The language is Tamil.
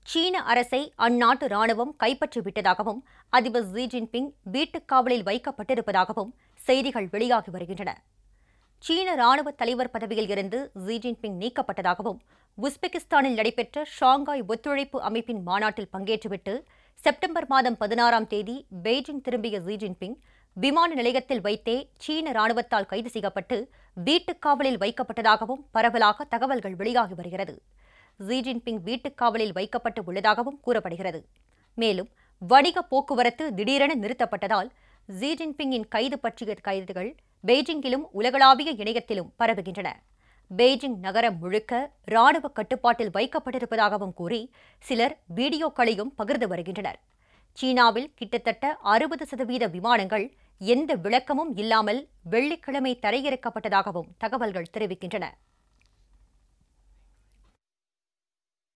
சீன அரசை அந்நாட்டு ராணுவம் கைப்பற்றிவிட்டதாகவும் அதிபர் ஜி ஜின்பிங் வீட்டுக் காவலில் வைக்கப்பட்டிருப்பதாகவும் செய்திகள் வெளியாகி வருகின்றன சீன ராணுவ தலைவர் பதவியில் இருந்து ஜி ஜின்பிங் நீக்கப்பட்டதாகவும் உஸ்பெகிஸ்தானில் நடைபெற்ற ஷாங்காய் ஒத்துழைப்பு அமைப்பின் மாநாட்டில் பங்கேற்றுவிட்டு செப்டம்பர் மாதம் பதினாறாம் தேதி பெய்ஜிங் திரும்பிய ஜி ஜின்பிங் விமான நிலையத்தில் வைத்தே சீன ராணுவத்தால் கைது செய்யப்பட்டு வீட்டுக் காவலில் வைக்கப்பட்டதாகவும் பரவலாக தகவல்கள் வெளியாகி வருகிறது ஜி ஜின்பிங் வீட்டுக் காவலில் வைக்கப்பட்டு உள்ளதாகவும் கூறப்படுகிறது மேலும் வணிக போக்குவரத்து திடீரென நிறுத்தப்பட்டதால் ஜி ஜின்பிங்கின் கைது பற்றிய கைதுகள் பெய்ஜிங்கிலும் உலகளாவிய இணையத்திலும் பரவுகின்றன பெய்ஜிங் நகரம் முழுக்க ராணுவ கட்டுப்பாட்டில் வைக்கப்பட்டிருப்பதாகவும் கூறி சிலர் வீடியோக்களையும் பகிர்ந்து வருகின்றனர் சீனாவில் கிட்டத்தட்ட அறுபது சதவீத விமானங்கள் எந்த விளக்கமும் இல்லாமல் வெள்ளிக்கிழமை தரையிறக்கப்பட்டதாகவும் தகவல்கள் தெரிவிக்கின்றன